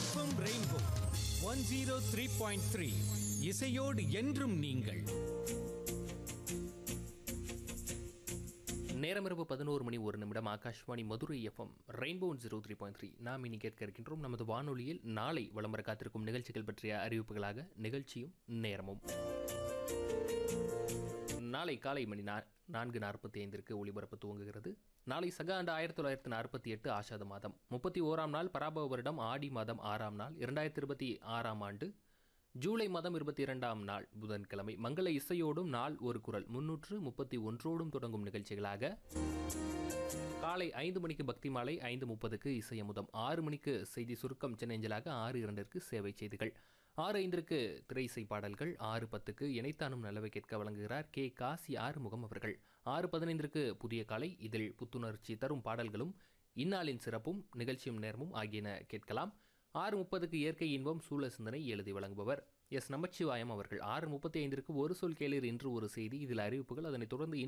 FM rainbow one zero three point three இசையோடு என்றும் நீங்கள் நேரம் இரவு பதினோரு மணி ஒரு நிமிடம் Akashvani Madurai FM rainbow zero three point three நாம் இனி கேட்க இருக்கின்றோம் நமது வானொலியில் நாளை விளம்பர காத்திருக்கும் நிகழ்ச்சிகள் பற்றிய அறிவிப்புகளாக நிகழ்ச்சியும் நேரமும் நாளை காலை மணி நா நான்கு நாற்பத்தி ஐந்திற்கு ஒளிபரப்பு துவங்குகிறது நாளை சக ஆண்டு ஆயிரத்தி தொள்ளாயிரத்தி நாற்பத்தி எட்டு ஆஷாத மாதம் முப்பத்தி ஓராம் நாள் பராபவ வருடம் ஆடி மாதம் ஆறாம் நாள் இரண்டாயிரத்தி இருபத்தி ஆறாம் ஆண்டு ஜூலை மாதம் இருபத்தி இரண்டாம் நாள் புதன்கிழமை மங்கள இசையோடும் நாள் ஒரு குரல் முன்னூற்று முப்பத்தி ஒன்றோடும் தொடங்கும் நிகழ்ச்சிகளாக காலை ஐந்து மணிக்கு பக்தி மாலை ஐந்து முப்பதுக்கு இசையமுதம் ஆறு மணிக்கு செய்தி சுருக்கம் சென்னஞ்சலாக ஆறு இரண்டிற்கு சேவை செய்திகள் ஆறு ஐந்திற்கு திரை இசை பாடல்கள் ஆறு பத்துக்கு இணைத்தானும் நல்லவை கேட்க வழங்குகிறார் கே காசி ஆறுமுகம் அவர்கள் ஆறு பதினைந்திற்கு புதிய காலை இதில் புத்துணர்ச்சி தரும் பாடல்களும் இந்நாளின் சிறப்பும் நிகழ்ச்சியும் நேரமும் ஆகியன கேட்கலாம் ஆறு முப்பதுக்கு இயற்கை இன்பம் சூழ சிந்தனை எழுதி வழங்குபவர் எஸ் நமச்சிவாயம் அவர்கள் ஆறு முப்பத்தி ஐந்திற்கு ஒரு சொல் கேளீர் இன்று ஒரு செய்தி இதில் அறிவிப்புகள் அதனைத் தொடர்ந்து